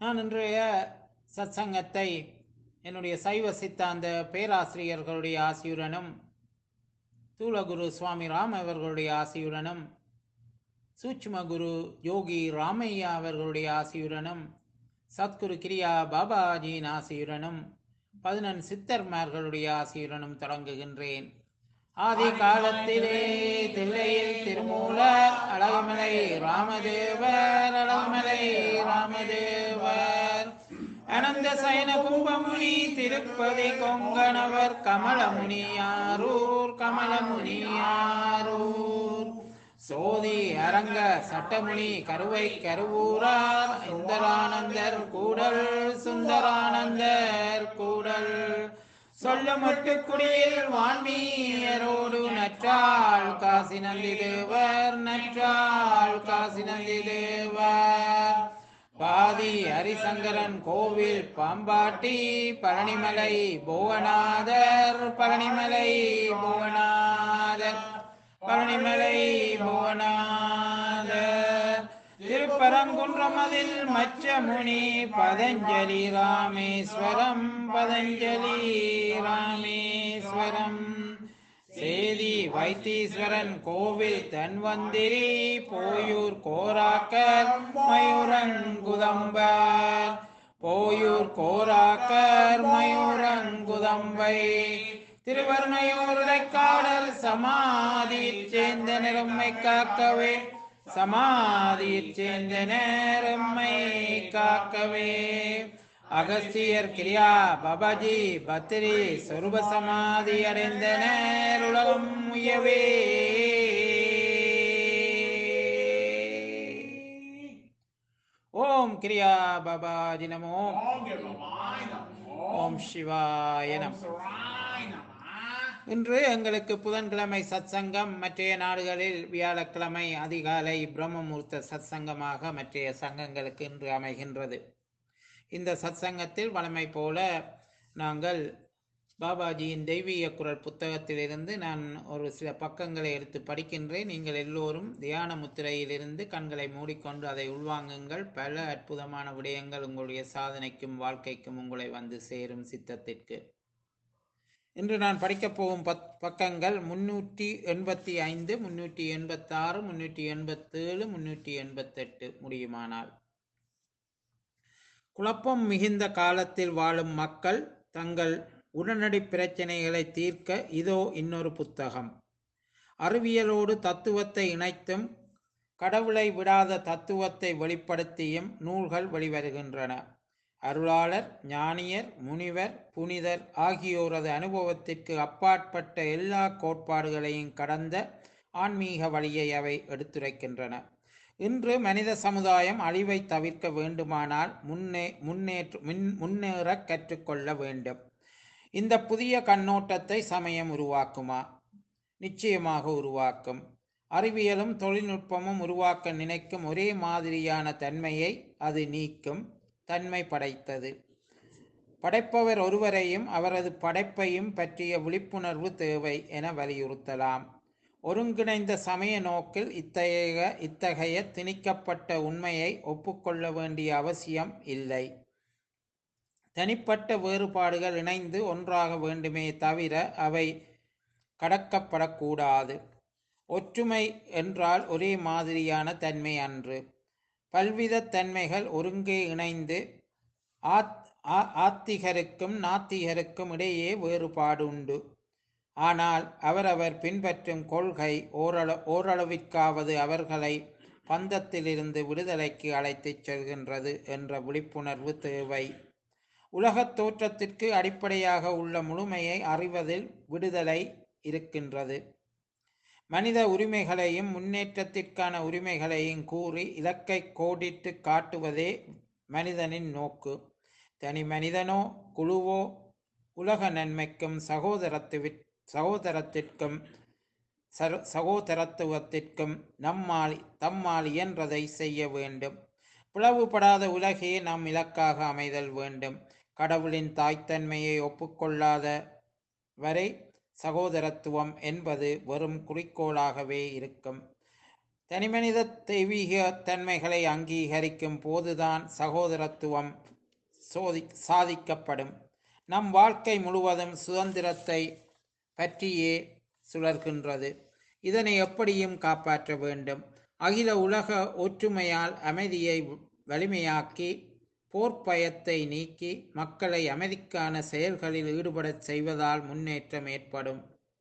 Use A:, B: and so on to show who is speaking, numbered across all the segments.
A: நான் இன்றைய சத்சங்கத்தை என்னுடைய சைவ சித்தாந்த பேராசிரியர்களுடைய ஆசியுடனும் தூலகுரு சுவாமி ராம் அவர்களுடைய ஆசியுடனும் சூட்சும குரு யோகி ராமையா அவர்களுடைய ஆசியுடனும் சத்குரு கிரியா பாபாஜியின் ஆசியுடனும் பதினெண் சித்தர்மார்களுடைய ஆசியுடனும் தொடங்குகின்றேன் ஆதி காலத்திலே தில்லையில் திருமூலர் அழகுமலை ராமதேவர் அழகுமலை ராமதேவர் அனந்த சயன கும்பமுனி திருப்பதி கொங்கணவர் கமலமுனியாரூர் கமலமுனியாரூர் சோதி அரங்க சட்டமுனி கருவை கருவூரார் சுந்தரானந்தர் கூடல் சுந்தரானந்தர் கூடல் சொல்ல மட்டுக்குடியில் வான்மீயரோடு நற்றாள் காசி நந்தி தேவர் நற்றாள் காசி நந்தி தேவர் பாதி ஹரிசங்கரன் கோவில் பாம்பாட்டி பழனிமலை புவனாதர் பழனிமலை புவனாதர் பழனிமலை புவனாதர் திருப்பரங்குன்றமதில் மச்சமுனி பதஞ்சலி ராமேஸ்வரம் பதஞ்சலி ராமேஸ்வரம் சேதி வைத்தீஸ்வரன் கோவில் தன்வந்திரி போயூர் கோராக்கர் மயூரங்குதம்பர் போயூர் கோராக்கர் மயூரங்குதம்பை திருவர்ணையூர் காடல் சமாதியில் சேர்ந்த நிறம்மை காக்கவே சமாதியில் சேர்ந்த நேரம்மை காக்கவே அகஸ்தியர் கிரியா பபாஜி பத்திரி சொருப சமாதி அடைந்த நேருலகம் உயவே ஓம் கிரியா பாபாஜி நமோ ஓம் சிவாய நமோ இன்று எங்களுக்கு புதன்கிழமை சத்சங்கம் மற்றைய நாடுகளில் வியாழக்கிழமை அதிகாலை பிரம்மமூர்த்த சத்சங்கமாக மற்றைய சங்கங்களுக்கு இன்று அமைகின்றது இந்த சத்சங்கத்தில் வழமை போல நாங்கள் பாபாஜியின் தெய்வீக குரல் புத்தகத்திலிருந்து நான் ஒரு சில பக்கங்களை எடுத்து படிக்கின்றேன் நீங்கள் எல்லோரும் தியான முத்திரையிலிருந்து கண்களை மூடிக்கொண்டு அதை உள்வாங்குங்கள் பல அற்புதமான விடயங்கள் உங்களுடைய சாதனைக்கும் வாழ்க்கைக்கும் உங்களை வந்து சேரும் சித்தத்திற்கு இன்று நான் படிக்கப் போகும் பத் பக்கங்கள் முன்னூற்றி எண்பத்தி ஐந்து முன்னூற்றி எண்பத்தாறு முன்னூற்றி எண்பத்தேழு முன்னூற்றி எண்பத்தெட்டு முடியுமானால் குழப்பம் மிகுந்த காலத்தில் வாழும் மக்கள் தங்கள் உடனடி பிரச்சனைகளை தீர்க்க இதோ இன்னொரு புத்தகம் அறிவியலோடு தத்துவத்தை இணைத்தும் கடவுளை விடாத தத்துவத்தை வெளிப்படுத்தியும் நூல்கள் வெளிவருகின்றன அருளாளர் ஞானியர் முனிவர் புனிதர் ஆகியோரது அனுபவத்திற்கு அப்பாற்பட்ட எல்லா கோட்பாடுகளையும் கடந்த ஆன்மீக வழியை அவை எடுத்துரைக்கின்றன இன்று மனித சமுதாயம் அழிவை தவிர்க்க வேண்டுமானால் முன்னே முன்னேற்ற முன்னேற கற்றுக்கொள்ள வேண்டும் இந்த புதிய கண்ணோட்டத்தை சமயம் உருவாக்குமா நிச்சயமாக உருவாக்கும் அறிவியலும் தொழில்நுட்பமும் உருவாக்க நினைக்கும் ஒரே மாதிரியான தன்மையை அது நீக்கும் தன்மை படைத்தது படைப்பவர் ஒருவரையும் அவரது படைப்பையும் பற்றிய விழிப்புணர்வு தேவை என வலியுறுத்தலாம் ஒருங்கிணைந்த சமய நோக்கில் இத்தகைய இத்தகைய திணிக்கப்பட்ட உண்மையை ஒப்புக்கொள்ள வேண்டிய அவசியம் இல்லை தனிப்பட்ட வேறுபாடுகள் இணைந்து ஒன்றாக வேண்டுமே தவிர அவை கடக்கப்படக்கூடாது ஒற்றுமை என்றால் ஒரே மாதிரியான தன்மை அன்று பல்வித தன்மைகள் ஒருங்கே இணைந்து ஆத்திகருக்கும் நாத்திகருக்கும் இடையே வேறுபாடு உண்டு ஆனால் அவரவர் பின்பற்றும் கொள்கை ஓரள ஓரளவிற்காவது அவர்களை பந்தத்திலிருந்து விடுதலைக்கு அழைத்துச் செல்கின்றது என்ற விழிப்புணர்வு தேவை உலகத் தோற்றத்திற்கு அடிப்படையாக உள்ள முழுமையை அறிவதில் விடுதலை இருக்கின்றது மனித உரிமைகளையும் முன்னேற்றத்திற்கான உரிமைகளையும் கூறி இலக்கை கோடிட்டு காட்டுவதே மனிதனின் நோக்கு தனி மனிதனோ குழுவோ உலக நன்மைக்கும் சகோதரத்து சகோதரத்திற்கும் சகோதரத்துவத்திற்கும் நம்மால் தம்மால் இயன்றதை செய்ய வேண்டும் பிளவுபடாத உலகே நம் இலக்காக அமைதல் வேண்டும் கடவுளின் தாய்த்தன்மையை ஒப்புக்கொள்ளாத வரை சகோதரத்துவம் என்பது வெறும் குறிக்கோளாகவே இருக்கும் தனிமனித தெய்வீக தன்மைகளை அங்கீகரிக்கும் போதுதான் சகோதரத்துவம் சோதி சாதிக்கப்படும் நம் வாழ்க்கை முழுவதும் சுதந்திரத்தை பற்றியே சுழல்கின்றது இதனை எப்படியும் காப்பாற்ற வேண்டும் அகில உலக ஒற்றுமையால் அமைதியை வலிமையாக்கி போர் பயத்தை நீக்கி மக்களை அமைதிக்கான செயல்களில் ஈடுபடச் செய்வதால் முன்னேற்றம் ஏற்படும்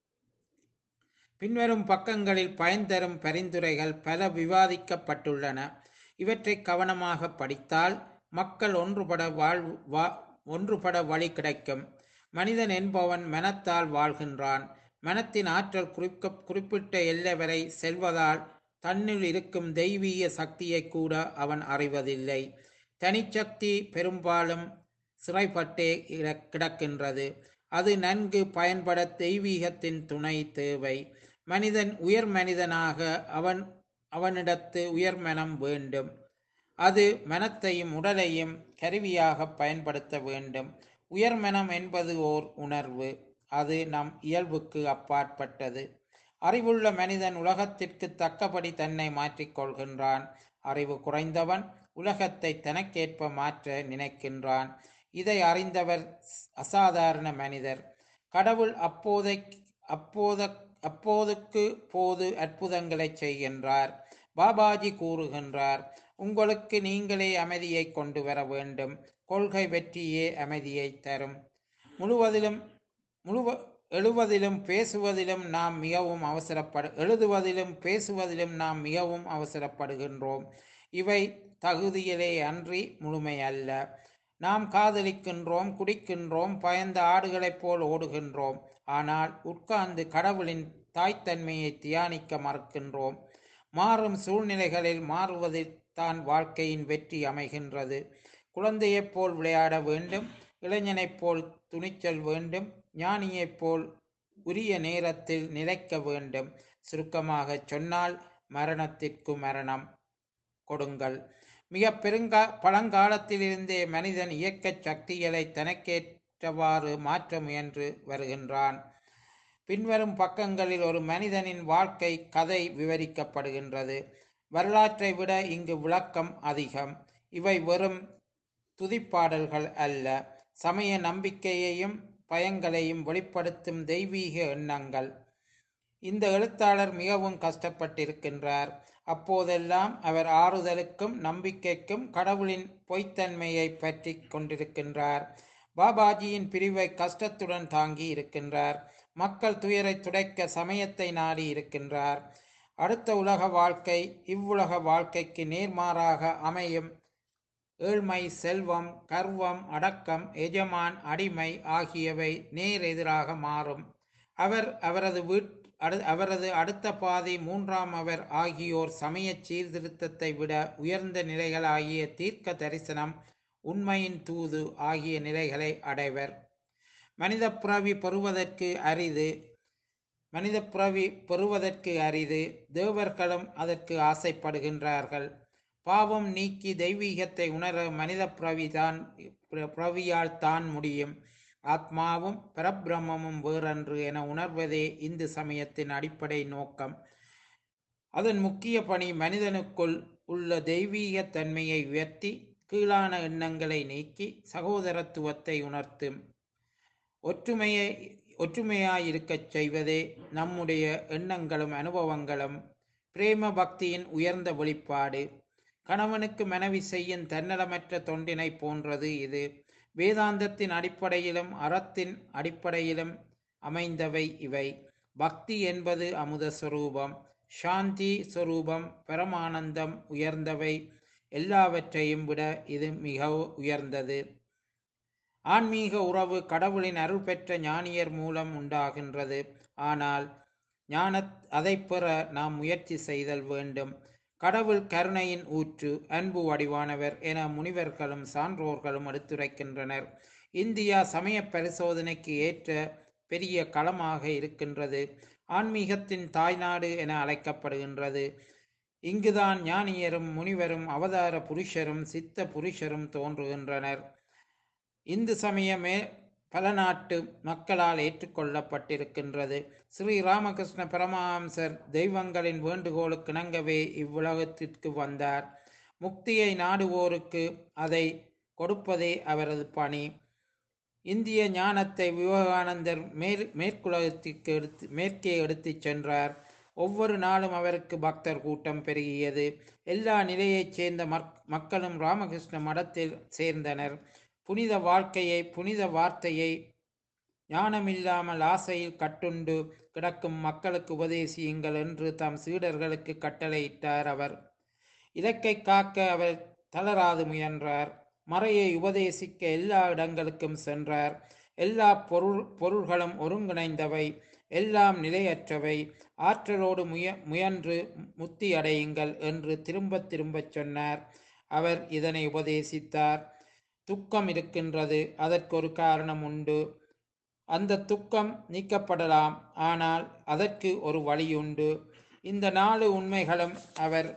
A: பின்வரும் பக்கங்களில் பயன் தரும் பரிந்துரைகள் பல விவாதிக்கப்பட்டுள்ளன இவற்றை கவனமாக படித்தால் மக்கள் ஒன்றுபட வாழ்வு வா ஒன்றுபட வழி கிடைக்கும் மனிதன் என்பவன் மனத்தால் வாழ்கின்றான் மனத்தின் ஆற்றல் குறிக்க குறிப்பிட்ட எல்லை வரை செல்வதால் தன்னில் இருக்கும் தெய்வீக சக்தியை கூட அவன் அறிவதில்லை தனிச்சக்தி பெரும்பாலும் சிறைப்பட்டே இர- கிடக்கின்றது அது நன்கு பயன்பட தெய்வீகத்தின் துணை தேவை மனிதன் உயர் மனிதனாக அவன் அவனிடத்து உயர் மனம் வேண்டும் அது மனத்தையும் உடலையும் கருவியாக பயன்படுத்த வேண்டும் உயர் மனம் என்பது ஓர் உணர்வு அது நம் இயல்புக்கு அப்பாற்பட்டது அறிவுள்ள மனிதன் உலகத்திற்கு தக்கபடி தன்னை மாற்றிக்கொள்கின்றான் அறிவு குறைந்தவன் உலகத்தை தனக்கேற்ப மாற்ற நினைக்கின்றான் இதை அறிந்தவர் அசாதாரண மனிதர் கடவுள் அப்போதை அப்போத அப்போதுக்கு போது அற்புதங்களை செய்கின்றார் பாபாஜி கூறுகின்றார் உங்களுக்கு நீங்களே அமைதியை கொண்டு வர வேண்டும் கொள்கை வெற்றியே அமைதியை தரும் முழுவதிலும் முழுவ எழுவதிலும் பேசுவதிலும் நாம் மிகவும் அவசரப்படு எழுதுவதிலும் பேசுவதிலும் நாம் மிகவும் அவசரப்படுகின்றோம் இவை தகுதியிலே அன்றி முழுமை அல்ல நாம் காதலிக்கின்றோம் குடிக்கின்றோம் பயந்த ஆடுகளைப் போல் ஓடுகின்றோம் ஆனால் உட்கார்ந்து கடவுளின் தாய்த்தன்மையை தியானிக்க மறுக்கின்றோம் மாறும் சூழ்நிலைகளில் மாறுவதில் தான் வாழ்க்கையின் வெற்றி அமைகின்றது குழந்தையைப் போல் விளையாட வேண்டும் இளைஞனைப் போல் துணிச்சல் வேண்டும் ஞானியைப் போல் உரிய நேரத்தில் நிலைக்க வேண்டும் சுருக்கமாகச் சொன்னால் மரணத்திற்கு மரணம் கொடுங்கள் மிக பெருங்கா பழங்காலத்திலிருந்தே மனிதன் இயக்கச் சக்திகளை தனக்கேற்றவாறு மாற்ற முயன்று வருகின்றான் பின்வரும் பக்கங்களில் ஒரு மனிதனின் வாழ்க்கை கதை விவரிக்கப்படுகின்றது வரலாற்றை விட இங்கு விளக்கம் அதிகம் இவை வெறும் துதிப்பாடல்கள் அல்ல சமய நம்பிக்கையையும் பயங்களையும் வெளிப்படுத்தும் தெய்வீக எண்ணங்கள் இந்த எழுத்தாளர் மிகவும் கஷ்டப்பட்டிருக்கின்றார் அப்போதெல்லாம் அவர் ஆறுதலுக்கும் நம்பிக்கைக்கும் கடவுளின் பொய்த்தன்மையை பற்றி கொண்டிருக்கின்றார் பாபாஜியின் பிரிவை கஷ்டத்துடன் தாங்கி இருக்கின்றார் மக்கள் துயரை துடைக்க சமயத்தை நாடி இருக்கின்றார் அடுத்த உலக வாழ்க்கை இவ்வுலக வாழ்க்கைக்கு நேர்மாறாக அமையும் ஏழ்மை செல்வம் கர்வம் அடக்கம் எஜமான் அடிமை ஆகியவை நேர் எதிராக மாறும் அவர் அவரது வீட் அடு அவரது அடுத்த பாதை மூன்றாம் அவர் ஆகியோர் சமய சீர்திருத்தத்தை விட உயர்ந்த நிலைகளாகிய தீர்க்க தரிசனம் உண்மையின் தூது ஆகிய நிலைகளை அடைவர் மனித பிறவி பெறுவதற்கு அரிது மனித பிறவி பெறுவதற்கு அரிது தேவர்களும் அதற்கு ஆசைப்படுகின்றார்கள் பாவம் நீக்கி தெய்வீகத்தை உணர மனித பிறவிதான் பிறவியால் தான் முடியும் ஆத்மாவும் பரபிரம்மமும் வேறன்று என உணர்வதே இந்து சமயத்தின் அடிப்படை நோக்கம் அதன் முக்கிய பணி மனிதனுக்குள் உள்ள தெய்வீக தன்மையை உயர்த்தி கீழான எண்ணங்களை நீக்கி சகோதரத்துவத்தை உணர்த்தும் ஒற்றுமையை ஒற்றுமையாயிருக்கச் செய்வதே நம்முடைய எண்ணங்களும் அனுபவங்களும் பிரேம பக்தியின் உயர்ந்த வெளிப்பாடு கணவனுக்கு மனைவி செய்யும் தன்னலமற்ற தொண்டினை போன்றது இது வேதாந்தத்தின் அடிப்படையிலும் அறத்தின் அடிப்படையிலும் அமைந்தவை இவை பக்தி என்பது அமுத சொரூபம் சாந்தி சொரூபம் பரமானந்தம் உயர்ந்தவை எல்லாவற்றையும் விட இது மிக உயர்ந்தது ஆன்மீக உறவு கடவுளின் அருள் பெற்ற ஞானியர் மூலம் உண்டாகின்றது ஆனால் ஞான அதை பெற நாம் முயற்சி செய்தல் வேண்டும் கடவுள் கருணையின் ஊற்று அன்பு வடிவானவர் என முனிவர்களும் சான்றோர்களும் எடுத்துரைக்கின்றனர் இந்தியா சமய பரிசோதனைக்கு ஏற்ற பெரிய களமாக இருக்கின்றது ஆன்மீகத்தின் தாய்நாடு என அழைக்கப்படுகின்றது இங்குதான் ஞானியரும் முனிவரும் அவதார புருஷரும் சித்த புருஷரும் தோன்றுகின்றனர் இந்து சமய மே பல நாட்டு மக்களால் ஏற்றுக்கொள்ளப்பட்டிருக்கின்றது ஸ்ரீ ராமகிருஷ்ண பரமஹம்சர் தெய்வங்களின் வேண்டுகோளுக்கு இணங்கவே இவ்வுலகத்திற்கு வந்தார் முக்தியை நாடுவோருக்கு அதை கொடுப்பதே அவரது பணி இந்திய ஞானத்தை விவேகானந்தர் மேற் மேற்குலகத்திற்கு எடுத்து மேற்கே எடுத்துச் சென்றார் ஒவ்வொரு நாளும் அவருக்கு பக்தர் கூட்டம் பெருகியது எல்லா நிலையைச் சேர்ந்த மக்- மக்களும் ராமகிருஷ்ண மடத்தில் சேர்ந்தனர் புனித வாழ்க்கையை புனித வார்த்தையை ஞானமில்லாமல் ஆசையில் கட்டுண்டு கிடக்கும் மக்களுக்கு உபதேசியுங்கள் என்று தம் சீடர்களுக்கு கட்டளையிட்டார் அவர் இலக்கை காக்க அவர் தளராது முயன்றார் மறையை உபதேசிக்க எல்லா இடங்களுக்கும் சென்றார் எல்லா பொருள் பொருள்களும் ஒருங்கிணைந்தவை எல்லாம் நிலையற்றவை ஆற்றலோடு முய முயன்று முத்தி அடையுங்கள் என்று திரும்ப திரும்பச் சொன்னார் அவர் இதனை உபதேசித்தார் துக்கம் இருக்கின்றது அதற்கு ஒரு காரணம் உண்டு அந்த துக்கம் நீக்கப்படலாம் ஆனால் அதற்கு ஒரு வழி உண்டு இந்த நாலு உண்மைகளும் அவர்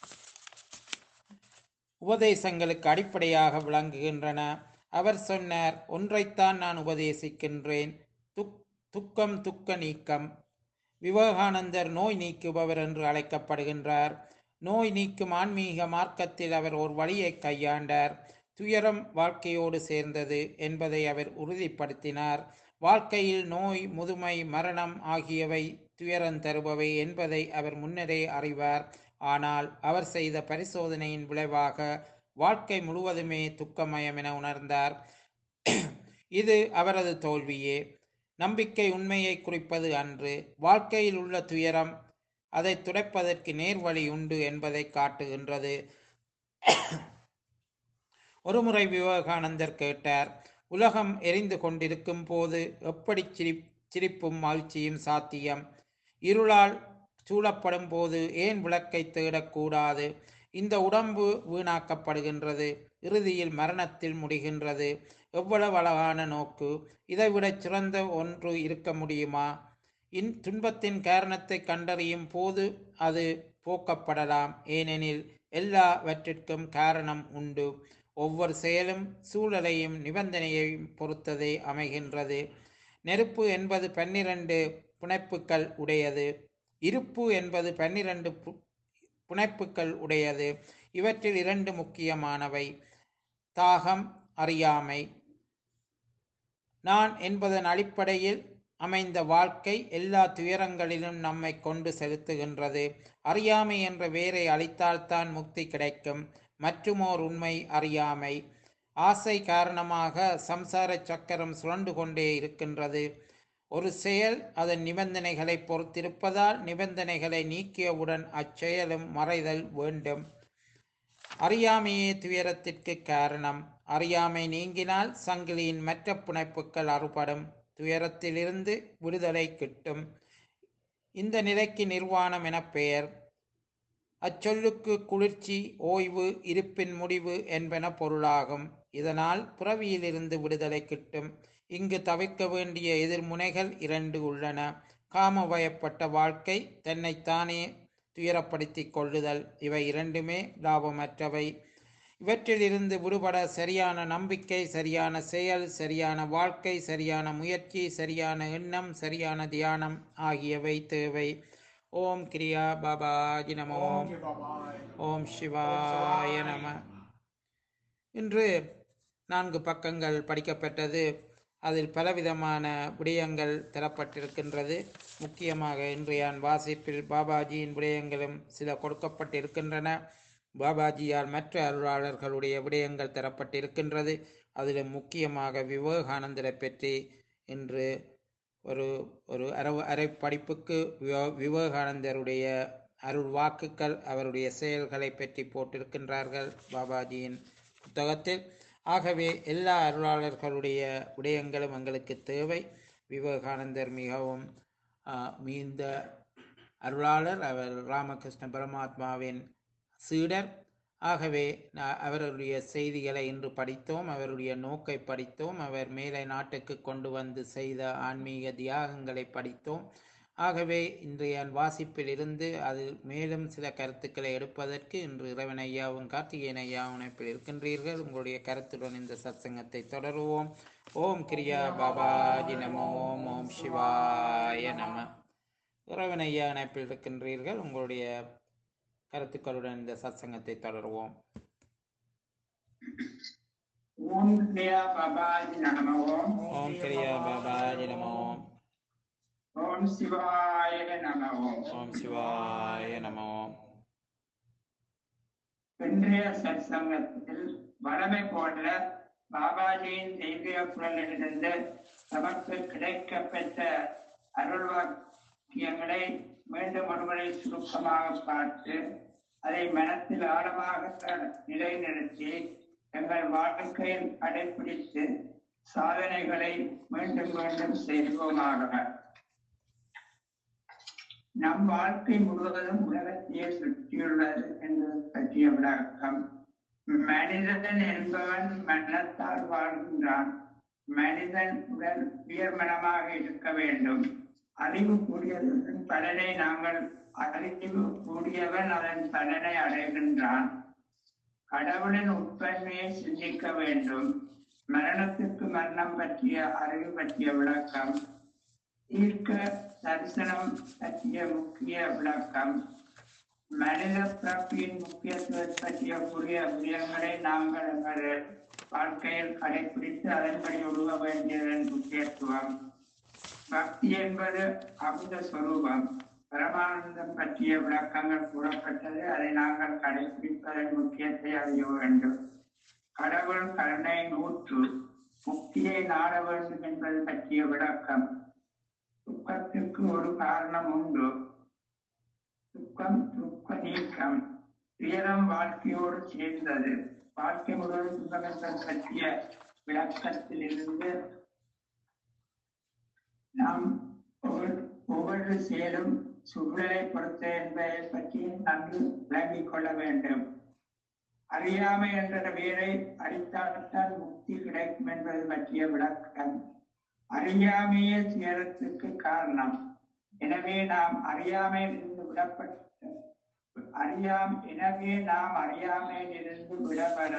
A: உபதேசங்களுக்கு அடிப்படையாக விளங்குகின்றன அவர் சொன்னார் ஒன்றைத்தான் நான் உபதேசிக்கின்றேன் துக் துக்கம் துக்க நீக்கம் விவேகானந்தர் நோய் நீக்குபவர் என்று அழைக்கப்படுகின்றார் நோய் நீக்கும் ஆன்மீக மார்க்கத்தில் அவர் ஒரு வழியை கையாண்டார் துயரம் வாழ்க்கையோடு சேர்ந்தது என்பதை அவர் உறுதிப்படுத்தினார் வாழ்க்கையில் நோய் முதுமை மரணம் ஆகியவை துயரம் தருபவை என்பதை அவர் முன்னரே அறிவார் ஆனால் அவர் செய்த பரிசோதனையின் விளைவாக வாழ்க்கை முழுவதுமே துக்கமயம் என உணர்ந்தார் இது அவரது தோல்வியே நம்பிக்கை உண்மையை குறிப்பது அன்று வாழ்க்கையில் உள்ள துயரம் அதை துடைப்பதற்கு நேர்வழி உண்டு என்பதை காட்டுகின்றது ஒருமுறை விவேகானந்தர் கேட்டார் உலகம் எரிந்து கொண்டிருக்கும் போது எப்படி சிரி சிரிப்பும் மகிழ்ச்சியும் சாத்தியம் இருளால் சூழப்படும் போது ஏன் விளக்கை தேடக்கூடாது இந்த உடம்பு வீணாக்கப்படுகின்றது இறுதியில் மரணத்தில் முடிகின்றது எவ்வளவு அழகான நோக்கு இதைவிட சிறந்த ஒன்று இருக்க முடியுமா இன் துன்பத்தின் காரணத்தை கண்டறியும் போது அது போக்கப்படலாம் ஏனெனில் எல்லாவற்றிற்கும் காரணம் உண்டு ஒவ்வொரு செயலும் சூழலையும் நிபந்தனையையும் பொறுத்ததே அமைகின்றது நெருப்பு என்பது பன்னிரண்டு புனைப்புக்கள் உடையது இருப்பு என்பது பன்னிரண்டு பு- புனைப்புக்கள் உடையது இவற்றில் இரண்டு முக்கியமானவை தாகம் அறியாமை நான் என்பதன் அடிப்படையில் அமைந்த வாழ்க்கை எல்லா துயரங்களிலும் நம்மை கொண்டு செலுத்துகின்றது அறியாமை என்ற வேரை அளித்தால்தான் முக்தி கிடைக்கும் மற்றுமோர் உண்மை அறியாமை ஆசை காரணமாக சம்சார சக்கரம் சுழண்டு கொண்டே இருக்கின்றது ஒரு செயல் அதன் நிபந்தனைகளை பொறுத்திருப்பதால் நிபந்தனைகளை நீக்கியவுடன் அச்செயலும் மறைதல் வேண்டும் அறியாமையே துயரத்திற்கு காரணம் அறியாமை நீங்கினால் சங்கிலியின் மற்ற புனைப்புக்கள் அறுபடும் துயரத்திலிருந்து விடுதலை கிட்டும் இந்த நிலைக்கு நிர்வாணம் என பெயர் அச்சொல்லுக்கு குளிர்ச்சி ஓய்வு இருப்பின் முடிவு என்பன பொருளாகும் இதனால் புறவியிலிருந்து விடுதலை கிட்டும் இங்கு தவிர்க்க வேண்டிய எதிர்முனைகள் இரண்டு உள்ளன காமவயப்பட்ட வாழ்க்கை தன்னைத்தானே துயரப்படுத்திக் கொள்ளுதல் இவை இரண்டுமே லாபமற்றவை இவற்றிலிருந்து விடுபட சரியான நம்பிக்கை சரியான செயல் சரியான வாழ்க்கை சரியான முயற்சி சரியான எண்ணம் சரியான தியானம் ஆகியவை தேவை ஓம் கிரியா பாபாஜி நம ஓம் ஓம் சிவாய நம இன்று நான்கு பக்கங்கள் படிக்கப்பட்டது அதில் பலவிதமான விடயங்கள் தரப்பட்டிருக்கின்றது முக்கியமாக இன்றைய வாசிப்பில் பாபாஜியின் விடயங்களும் சில கொடுக்கப்பட்டிருக்கின்றன பாபாஜியால் மற்ற அருளாளர்களுடைய விடயங்கள் தரப்பட்டிருக்கின்றது அதில் முக்கியமாக விவேகானந்தரை பற்றி இன்று ஒரு ஒரு அரை அரை படிப்புக்கு விவ- விவேகானந்தருடைய அருள் வாக்குகள் அவருடைய செயல்களை பற்றி போட்டிருக்கின்றார்கள் பாபாஜியின் புத்தகத்தில் ஆகவே எல்லா அருளாளர்களுடைய விடயங்களும் எங்களுக்கு தேவை விவேகானந்தர் மிகவும் ஆ, மீந்த அருளாளர் அவர் ராமகிருஷ்ண பரமாத்மாவின் சீடர் ஆகவே நா- அவருடைய செய்திகளை இன்று படித்தோம் அவருடைய நோக்கை படித்தோம் அவர் மேலை நாட்டுக்கு கொண்டு வந்து செய்த ஆன்மீக தியாகங்களை படித்தோம் ஆகவே இன்றைய வாசிப்பில் இருந்து அதில் மேலும் சில கருத்துக்களை எடுப்பதற்கு இன்று இறைவன் ஐயாவும் கார்த்திகேயன் ஐயாவும் இணைப்பில் இருக்கின்றீர்கள் உங்களுடைய கருத்துடன் இந்த சத்சங்கத்தை தொடருவோம் ஓம் கிரியா பாபாஜி நமோ ஓம் ஓம் சிவாய நம இறைவன் ஐயா இணைப்பில் இருக்கின்றீர்கள் உங்களுடைய கருத்துக்களுடன் இந்த சத்சங்கத்தை தொடருவோம்
B: ஓம் கிரியா பாபாஜி நம ஓம்
A: ஓம் கிரியா பாபாஜி நமோ ஓம்
B: ஓம் சிவாய நம ஓம்
A: ஓம் சிவாய நமோ
B: இன்றைய சத்சங்கத்தில் வளமை போன்ற பாபாஜியின் தெய்வீக குரலிலிருந்து நமக்கு கிடைக்கப்பெற்ற அருள்வாக்கியங்களை மீண்டும் ஒருமுறை சுருக்கமாக பார்த்து அதை மனத்தில் ஆழமாக நிலைநிறுத்தி எங்கள் வாழ்க்கையில் கடைபிடித்து சாதனைகளை மீண்டும் மீண்டும் செய்வோமாக நம் வாழ்க்கை முழுவதும் உலகத்தையே சுற்றியுள்ளது என்பது பற்றிய விளக்கம் மனிதன் என்பவன் மனத்தால் வாழ்கின்றான் மனிதன் உடல் உயர்மனமாக இருக்க வேண்டும் அறிவு கூடியதன் பலனை நாங்கள் அறிவு கூடியவன் அதன் பலனை அடைகின்றான் கடவுளின் உட்பன்மையை சிந்திக்க வேண்டும் மரணத்துக்கு மரணம் பற்றிய அறிவு பற்றிய விளக்கம் ஈர்க்க தரிசனம் பற்றிய முக்கிய விளக்கம் மனித பிறப்பின் முக்கியத்துவம் பற்றிய புதிய விடயங்களை நாங்கள் எங்கள் வாழ்க்கையில் கடைபிடித்து அதன்படி உருவ வேண்டியதன் முக்கியத்துவம் பக்தி என்பது அமுத சொரூபம் பரமானந்தம் பற்றிய விளக்கங்கள் கூறப்பட்டது அதை நாங்கள் கடைபிடிப்பதன் முக்கியத்தை அறிய வேண்டும் கடவுள் கருணை நூற்று முக்தியை நாட வேண்டும் என்பது பற்றிய விளக்கம் துக்கத்திற்கு ஒரு காரணம் உண்டு துக்கம் துக்க நீக்கம் துயரம் வாழ்க்கையோடு சேர்ந்தது வாழ்க்கை முழுவதும் துக்கம் என்பது பற்றிய விளக்கத்தில் இருந்து நாம் ஒவ்வொரு ஒவ்வொரு செயலும் சூழலை பொறுத்த என்பதை பற்றி நன்கு விளங்கிக் கொள்ள வேண்டும் அறியாமை என்ற வேரை அடித்தால்தான் முக்தி கிடைக்கும் என்பது பற்றிய விளக்கம் அறியாமையே துயரத்துக்கு காரணம் எனவே நாம் அறியாமையில் இருந்து விடப்பட்ட அறியாம் எனவே நாம் அறியாமையில் இருந்து விடப்பட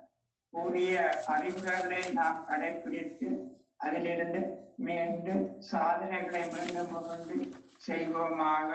B: கூடிய அறிவுகளை நாம் கடைபிடித்து அதிலிருந்து மீண்டு சாதனைகளை மீண்டும் கொண்டு செய்வோமாக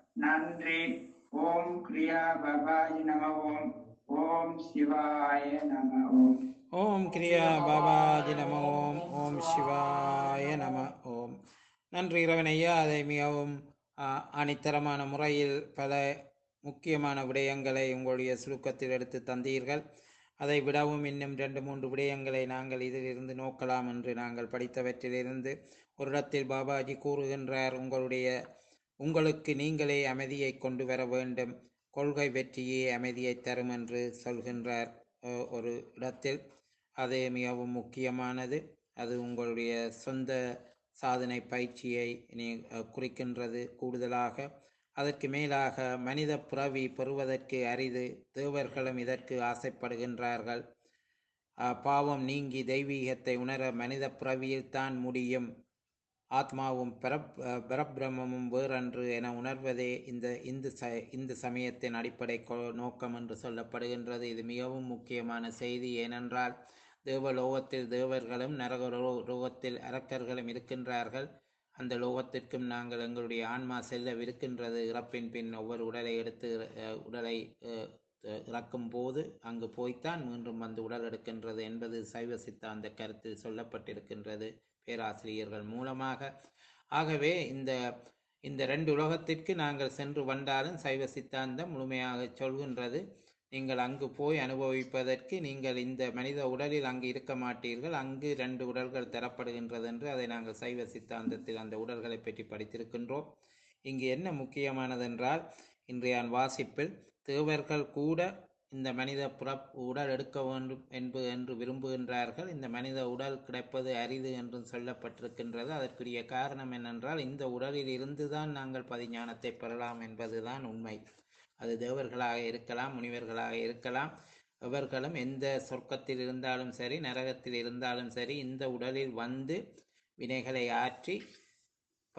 B: நன்றி ஓம் கிரியா பபாஜி நம ஓம் ஓம் சிவாய நம ஓம்
A: ஓம் கிரியா பாபாஜி நம ஓம் ஓம் சிவாய நம ஓம் நன்றி இறைவன் ஐயா அதை மிகவும் ஆ, அணித்தரமான முறையில் பல முக்கியமான விடயங்களை உங்களுடைய சுருக்கத்தில் எடுத்து தந்தீர்கள் அதை விடவும் இன்னும் ரெண்டு மூன்று விடயங்களை நாங்கள் இதிலிருந்து நோக்கலாம் என்று நாங்கள் படித்தவற்றிலிருந்து ஒரு இடத்தில் பாபாஜி கூறுகின்றார் உங்களுடைய உங்களுக்கு நீங்களே அமைதியை கொண்டு வர வேண்டும் கொள்கை வெற்றியே அமைதியை தரும் என்று சொல்கின்றார் அஹ், ஒரு இடத்தில் அது மிகவும் முக்கியமானது அது உங்களுடைய சொந்த சாதனை பயிற்சியை நீ அஹ், குறிக்கின்றது கூடுதலாக அதற்கு மேலாக மனித பிறவி பெறுவதற்கு அரிது தேவர்களும் இதற்கு ஆசைப்படுகின்றார்கள் அஹ், பாவம் நீங்கி தெய்வீகத்தை உணர மனித பிறவியில்தான் முடியும் ஆத்மாவும் பரப் அஹ், பரபிரம்மமும் வேறன்று என உணர்வதே இந்த இந்து ச இந்து சமயத்தின் அடிப்படை கொ- நோக்கம் என்று சொல்லப்படுகின்றது இது மிகவும் முக்கியமான செய்தி ஏனென்றால் தேவலோகத்தில் தேவர்களும் நரக லோ- லோகத்தில் அரக்கர்களும் இருக்கின்றார்கள் அந்த லோகத்திற்கும் நாங்கள் எங்களுடைய ஆன்மா செல்லவிருக்கின்றது இறப்பின் பின் ஒவ்வொரு உடலை எடுத்து அஹ், உடலை அஹ், அஹ், இறக்கும் போது அங்கு போய்த்தான் மீண்டும் வந்து உடல் எடுக்கின்றது என்பது சைவ சித்தாந்த கருத்தில் சொல்லப்பட்டிருக்கின்றது பேராசிரியர்கள் மூலமாக ஆகவே இந்த இந்த ரெண்டு உலகத்திற்கு நாங்கள் சென்று வந்தாலும் சைவ சித்தாந்தம் முழுமையாக சொல்கின்றது நீங்கள் அங்கு போய் அனுபவிப்பதற்கு நீங்கள் இந்த மனித உடலில் அங்கு இருக்க மாட்டீர்கள் அங்கு ரெண்டு உடல்கள் தரப்படுகின்றது என்று அதை நாங்கள் சைவ சித்தாந்தத்தில் அந்த உடல்களை பற்றி படித்திருக்கின்றோம் இங்கு என்ன முக்கியமானதென்றால் இன்றைய வாசிப்பில் தேவர்கள் கூட இந்த மனித புறப் உடல் எடுக்க வேண்டும் என்பது என்று விரும்புகின்றார்கள் இந்த மனித உடல் கிடைப்பது அரிது என்றும் சொல்லப்பட்டிருக்கின்றது அதற்குரிய காரணம் என்னென்றால் இந்த உடலில் இருந்துதான் நாங்கள் பதிஞானத்தை பெறலாம் என்பதுதான் உண்மை அது தேவர்களாக இருக்கலாம் முனிவர்களாக இருக்கலாம் எவர்களும் எந்த சொர்க்கத்தில் இருந்தாலும் சரி நரகத்தில் இருந்தாலும் சரி இந்த உடலில் வந்து வினைகளை ஆற்றி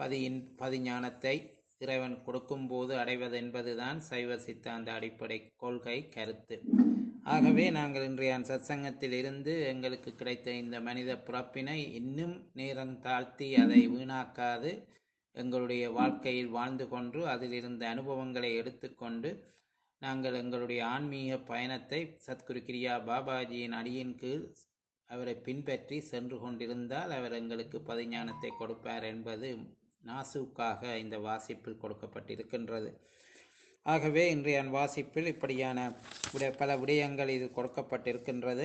A: பதியின் பதிஞானத்தை இறைவன் கொடுக்கும்போது அடைவது என்பதுதான் சைவ சித்தாந்த அடிப்படை கொள்கை கருத்து ஆகவே நாங்கள் இன்றைய சத்சங்கத்தில் இருந்து எங்களுக்கு கிடைத்த இந்த மனித பிறப்பினை இன்னும் நேரம் தாழ்த்தி அதை வீணாக்காது எங்களுடைய வாழ்க்கையில் வாழ்ந்து கொண்டு அதில் இருந்த அனுபவங்களை எடுத்துக்கொண்டு நாங்கள் எங்களுடைய ஆன்மீக பயணத்தை சத்குரு கிரியா பாபாஜியின் அடியின் கீழ் அவரை பின்பற்றி சென்று கொண்டிருந்தால் அவர் எங்களுக்கு பதிஞானத்தை கொடுப்பார் என்பது நாசுக்காக இந்த வாசிப்பில் கொடுக்கப்பட்டிருக்கின்றது ஆகவே இன்றைய வாசிப்பில் இப்படியான விட பல விடயங்கள் இது கொடுக்கப்பட்டிருக்கின்றது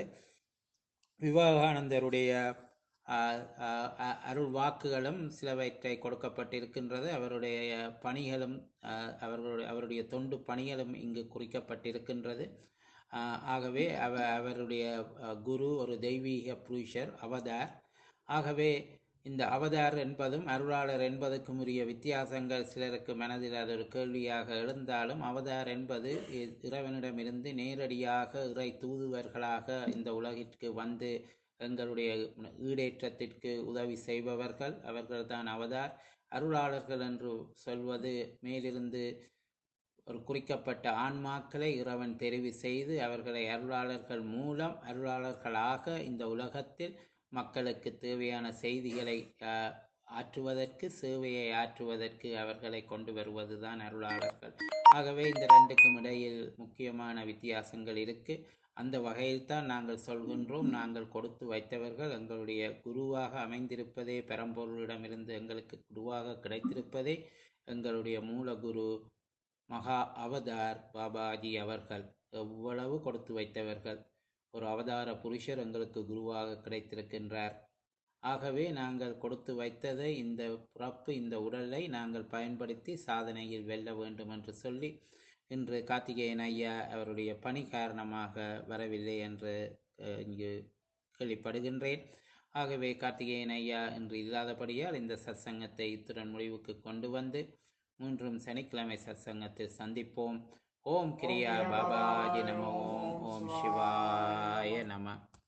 A: விவேகானந்தருடைய ஆஹ், ஆஹ், அ- அருள் வாக்குகளும் சிலவற்றை கொடுக்கப்பட்டிருக்கின்றது அவருடைய பணிகளும் ஆஹ், அவர்களுடைய அவருடைய தொண்டு பணிகளும் இங்கு குறிக்கப்பட்டிருக்கின்றது ஆஹ், ஆகவே அவ அவருடைய அஹ், குரு ஒரு தெய்வீக புருஷர் அவதார் ஆகவே இந்த அவதார் என்பதும் அருளாளர் என்பதற்கும் உரிய வித்தியாசங்கள் சிலருக்கு மனதில் அது ஒரு கேள்வியாக எழுந்தாலும் அவதார் என்பது இ- இறைவனிடமிருந்து நேரடியாக இறை தூதுவர்களாக இந்த உலகிற்கு வந்து எங்களுடைய ஈடேற்றத்திற்கு உதவி செய்பவர்கள் அவர்கள்தான் அவதார் அருளாளர்கள் என்று சொல்வது மேலிருந்து ஒரு குறிக்கப்பட்ட ஆன்மாக்களை இறைவன் தெரிவு செய்து அவர்களை அருளாளர்கள் மூலம் அருளாளர்களாக இந்த உலகத்தில் மக்களுக்கு தேவையான செய்திகளை ஆஹ், ஆற்றுவதற்கு சேவையை ஆற்றுவதற்கு அவர்களை கொண்டு வருவதுதான் அருளாளர்கள் ஆகவே இந்த ரெண்டுக்கும் இடையில் முக்கியமான வித்தியாசங்கள் இருக்கு அந்த வகையில் தான் நாங்கள் சொல்கின்றோம் நாங்கள் கொடுத்து வைத்தவர்கள் எங்களுடைய குருவாக அமைந்திருப்பதே பெரம்பொருளிடமிருந்து எங்களுக்கு குருவாக கிடைத்திருப்பதே எங்களுடைய மூலகுரு மகா அவதார் பாபாஜி அவர்கள் எவ்வளவு கொடுத்து வைத்தவர்கள் ஒரு அவதார புருஷர் எங்களுக்கு குருவாக கிடைத்திருக்கின்றார் ஆகவே நாங்கள் கொடுத்து வைத்ததை இந்த பிறப்பு இந்த உடலை நாங்கள் பயன்படுத்தி சாதனையில் வெல்ல வேண்டும் என்று சொல்லி இன்று கார்த்திகேயன் ஐயா அவருடைய பணி காரணமாக வரவில்லை என்று அஹ், இங்கு கேள்விப்படுகின்றேன் ஆகவே கார்த்திகேயன் ஐயா இன்று இல்லாதபடியால் இந்த சத்சங்கத்தை இத்துடன் முடிவுக்கு கொண்டு வந்து மூன்றும் சனிக்கிழமை சத்சங்கத்தில் சந்திப்போம் ஓம் கிரியா பாபாஜி நம ஓம் ஓம் சிவாய நம